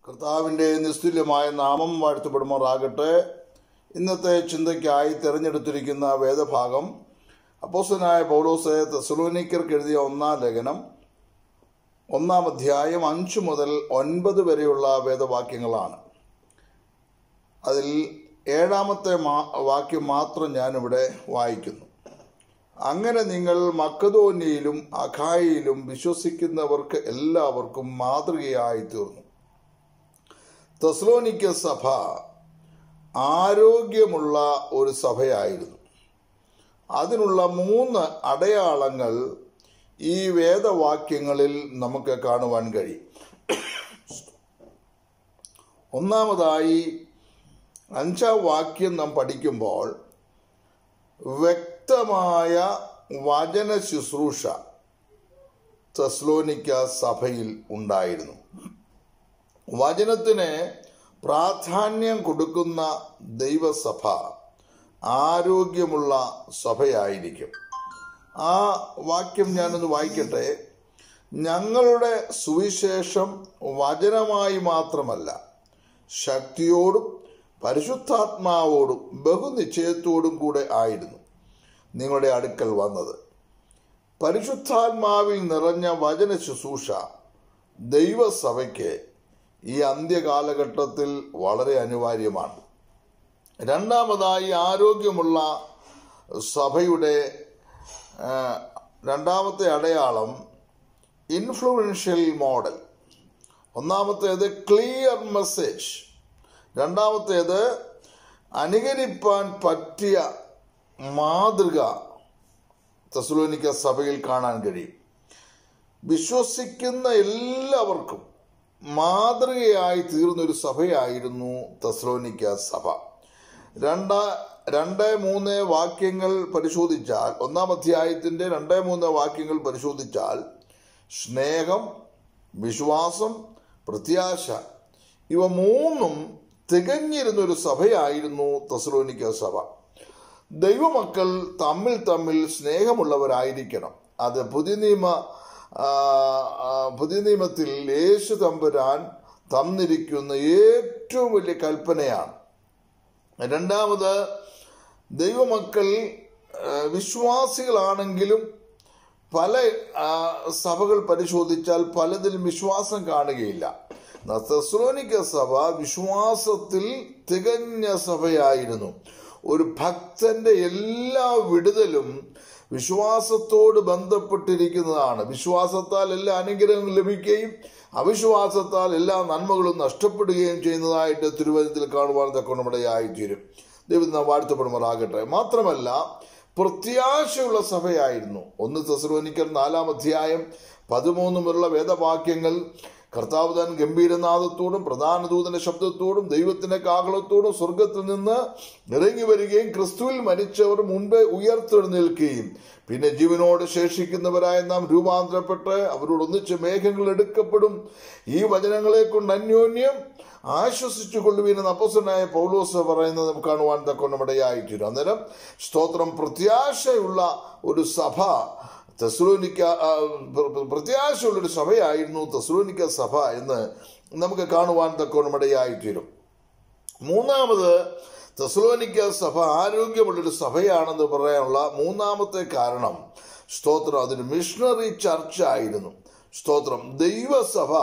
കർത്താവിൻ്റെ നിസ്തുല്യമായ നാമം വാഴ്ത്തപ്പെടുമാറാകട്ടെ ഇന്നത്തെ ചിന്തയ്ക്കായി തിരഞ്ഞെടുത്തിരിക്കുന്ന വേദഭാഗം അപ്പോസ്തലനായ പൗലോസ് തെസലോനിക്കർക്ക് എഴുതിയ ഒന്നാം ലേഖനം ഒന്നാം അധ്യായം അഞ്ച് മുതൽ ഒൻപത് വരെയുള്ള വേദവാക്യങ്ങളാണ് അതിൽ ഏഴാമത്തെ മാ വാക്യം മാത്രം ഞാനിവിടെ വായിക്കുന്നു അങ്ങനെ നിങ്ങൾ മക്കതോന്യയിലും അഖായിലും വിശ്വസിക്കുന്നവർക്ക് എല്ലാവർക്കും മാതൃകയായി തീർന്നു തെസ്ലോനിക്ക സഭ ആരോഗ്യമുള്ള ഒരു സഭയായിരുന്നു അതിനുള്ള മൂന്ന് അടയാളങ്ങൾ ഈ വേദവാക്യങ്ങളിൽ നമുക്ക് കാണുവാൻ കഴിയും ഒന്നാമതായി അഞ്ചാം വാക്യം നാം പഠിക്കുമ്പോൾ വ്യക്തമായ വചന ശുശ്രൂഷ തെസ്ലോനിക്ക സഭയിൽ ഉണ്ടായിരുന്നു വചനത്തിന് പ്രാധാന്യം കൊടുക്കുന്ന ദൈവസഭ ആരോഗ്യമുള്ള സഭയായിരിക്കും ആ വാക്യം ഞാനൊന്ന് വായിക്കട്ടെ ഞങ്ങളുടെ സുവിശേഷം വചനമായി മാത്രമല്ല ശക്തിയോടും പരിശുദ്ധാത്മാവോടും ബഹുനിശ്ചയത്തോടും കൂടെ ആയിരുന്നു നിങ്ങളുടെ അടുക്കൽ വന്നത് പരിശുദ്ധാത്മാവിൽ നിറഞ്ഞ വചന ശുശ്രൂഷ ദൈവസഭയ്ക്ക് ഈ അന്ത്യകാലഘട്ടത്തിൽ വളരെ അനിവാര്യമാണ് രണ്ടാമതായി ആരോഗ്യമുള്ള സഭയുടെ ആ, രണ്ടാമത്തെ അടയാളം ഇൻഫ്ലുവൻഷ്യൽ മോഡൽ ഒന്നാമത്തേത് ക്ലിയർ മെസ്സേജ് രണ്ടാമത്തേത് അനുകരിപ്പാൻ പറ്റിയ മാതൃക തെസലോനിക്ക സഭയിൽ കാണാൻ കഴിയും വിശ്വസിക്കുന്ന എല്ലാവർക്കും മാതൃകയായി തീർന്നൊരു സഭയായിരുന്നു തെസ്ലോനിക്ക സഭ രണ്ട രണ്ട് മൂന്ന് വാക്യങ്ങൾ പരിശോധിച്ചാൽ ഒന്നാം അധ്യായത്തിൻ്റെ രണ്ട് മൂന്ന് വാക്യങ്ങൾ പരിശോധിച്ചാൽ സ്നേഹം വിശ്വാസം പ്രത്യാശ ഇവ മൂന്നും തികഞ്ഞിരുന്നൊരു സഭയായിരുന്നു തെസ്ലോനിക്ക സഭ ദൈവമക്കൾ തമ്മിൽ തമ്മിൽ സ്നേഹമുള്ളവരായിരിക്കണം അത് പുതിയ നിയമ ആ, ആ, പുതിയ നിയമത്തിൽ യേശു തമ്പുരാൻ തന്നിരിക്കുന്ന ഏറ്റവും വലിയ കൽപ്പനയാണ് രണ്ടാമത് ദൈവമക്കൾ ആ, വിശ്വാസികളാണെങ്കിലും പല ആ, സഭകൾ പരിശോധിച്ചാൽ പലതിലും വിശ്വാസം കാണുകയില്ല എന്നാൽ തെസ്സലോനിക്ക സഭ വിശ്വാസത്തിൽ തികഞ്ഞ സഭയായിരുന്നു ഒരു ഭക്തന്റെ എല്ലാ വിടുതലും വിശ്വാസത്തോട് ബന്ധപ്പെട്ടിരിക്കുന്നതാണ് വിശ്വാസത്താൽ എല്ലാ അനുഗ്രഹങ്ങളും ലഭിക്കുകയും അവിശ്വാസത്താൽ എല്ലാ നന്മകളും നഷ്ടപ്പെടുകയും ചെയ്യുന്നതായിട്ട് തിരുവനന്തപുരത്തിൽ കാണുവാൻ തക്കണമിടയായിത്തീരും ദൈവം നാം വാഴ്ത്തപ്പെടുമാറാകട്ടെ മാത്രമല്ല പ്രത്യാശയുള്ള സഭയായിരുന്നു ഒന്ന് തെസലോനിക്കൽ നാലാം അധ്യായം പതിമൂന്ന് മുതലുള്ള വേദവാക്യങ്ങൾ കർത്താവ് താൻ ഗംഭീരനാഥത്തോടും പ്രധാന ദൂതന്റെ ശബ്ദത്തോടും ദൈവത്തിന്റെ കാഹളത്തോടും സ്വർഗത്തിൽ നിന്ന് ഇറങ്ങി വരികയും ക്രിസ്തുവിൽ മരിച്ചവർ മുൻപേ ഉയർത്തെഴുന്നേൽക്കുകയും പിന്നെ ജീവനോട് ശേഷിക്കുന്നവരായ നാം രൂപാന്തരപ്പെട്ട് അവരോട് ഒന്നിച്ച് മേഘങ്ങൾ എടുക്കപ്പെടും ഈ വചനങ്ങളെ കൊണ്ട് അന്യോന്യം ആശ്വസിച്ചു കൊള്ളുവീനെന്ന് അപ്പസനായ പൗലോസ് പറയുന്നത് നമുക്ക് കാണുവാൻ തക്കൊണ്ടമിടയായിത്തീരും അന്നേരം സ്തോത്രം പ്രത്യാശയുള്ള ഒരു സഭ തെസ്ലോനിക്ക ആ, പ്ര- പ്ര- പ്രത്യാശയുള്ളൊരു സഭയായിരുന്നു തെസ്ലോനിക്ക സഭ എന്ന് നമുക്ക് കാണുവാൻ തക്കോണമിടയായിത്തീരും മൂന്നാമത് തെസ്ലോനിക്ക സഭ ആരോഗ്യമുള്ളൊരു സഭയാണെന്ന് പറയാനുള്ള മൂന്നാമത്തെ കാരണം സ്തോത്രം അതൊരു മിഷണറി ചർച്ച് ആയിരുന്നു സ്തോത്രം ദൈവസഭ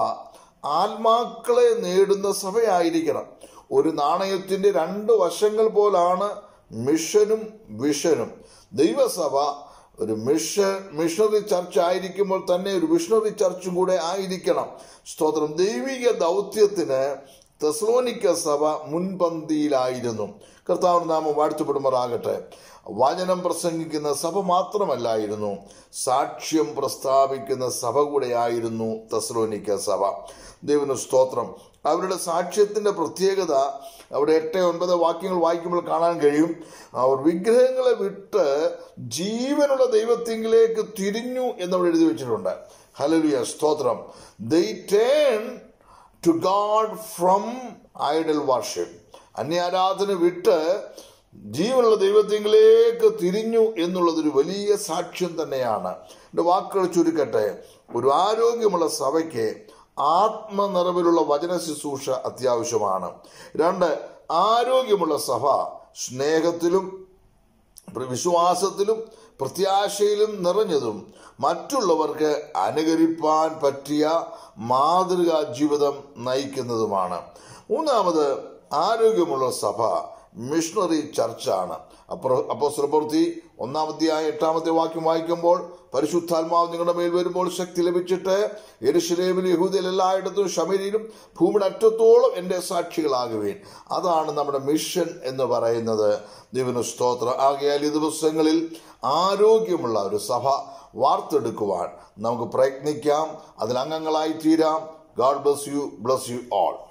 ആത്മാക്കളെ നേടുന്ന സഭയായിരിക്കണം ഒരു നാണയത്തിന്റെ രണ്ട് വശങ്ങൾ പോലാണ് മിഷനും വിഷനും ദൈവസഭ ഒരു മിഷൻ മിഷണറി ചർച്ച് ആയിരിക്കുമ്പോൾ തന്നെ ഒരു മിഷണറി ചർച്ചും കൂടെ ആയിരിക്കണം സ്തോത്രം ദൈവിക ദൗത്യത്തിന് തെസ്ലോനിക്ക സഭ മുൻപന്തിയിലായിരുന്നു കർത്താവിന് നാമം വാഴ്ത്തപ്പെടുമാറാകട്ടെ വചനം പ്രസംഗിക്കുന്ന സഭ മാത്രമല്ലായിരുന്നു സാക്ഷ്യം പ്രസ്താവിക്കുന്ന സഭ കൂടെയായിരുന്നു തെസ്ലോനിക്ക സഭ ദൈവന് സ്തോത്രം അവരുടെ സാക്ഷ്യത്തിന്റെ പ്രത്യേകത അവിടെ എട്ട് ഒൻപത് വാക്യങ്ങൾ വായിക്കുമ്പോൾ കാണാൻ കഴിയും അവർ വിഗ്രഹങ്ങളെ വിട്ട് ജീവനുള്ള ദൈവത്തിങ്കിലേക്ക് തിരിഞ്ഞു എന്നവിടെ എഴുതി വെച്ചിട്ടുണ്ട് ഹലലിയ സ്തോത്രം they turn to God from idol worship അന്യാരാധന വിട്ട് ജീവനുള്ള ദൈവത്തിങ്കിലേക്ക് തിരിഞ്ഞു എന്നുള്ളതൊരു വലിയ സാക്ഷ്യം തന്നെയാണ് എൻ്റെ വാക്കുകൾ ചുരുക്കട്ടെ ഒരു ആരോഗ്യമുള്ള സഭയ്ക്ക് ആത്മനിറവിലുള്ള വചന ശുശ്രൂഷ അത്യാവശ്യമാണ് രണ്ട് ആരോഗ്യമുള്ള സഭ സ്നേഹത്തിലും വിശ്വാസത്തിലും പ്രത്യാശയിലും നിറഞ്ഞതും മറ്റുള്ളവർക്ക് അനുകരിപ്പാൻ പറ്റിയ മാതൃകാ ജീവിതം നയിക്കുന്നതുമാണ് മൂന്നാമത് ആരോഗ്യമുള്ള സഭ മിഷണറി ചർച്ചാണ് അപ്പോ അപ്പോസ്തലപ്രവൃത്തി ഒന്നാമത്തെയായ എട്ടാമത്തെ വാക്യം വായിക്കുമ്പോൾ പരിശുദ്ധാത്മാവ് നിങ്ങളുടെ മേൽ വരുമ്പോൾ ശക്തി ലഭിച്ചിട്ട് എരുഷലേമിലും യഹൂദയിൽ എല്ലായിടത്തും ഷമരിയിലും ഭൂമിയുടെ അറ്റത്തോളം എൻ്റെ സാക്ഷികളാകുവേൻ അതാണ് നമ്മുടെ മിഷൻ എന്ന് പറയുന്നത് ദിവന സ്തോത്രം ആകയാൽ ഈ ദിവസങ്ങളിൽ ആരോഗ്യമുള്ള ഒരു സഭ വാർത്തെടുക്കുവാൻ നമുക്ക് പ്രയത്നിക്കാം അതിൽ അംഗങ്ങളായി തീരാം God bless you bless you all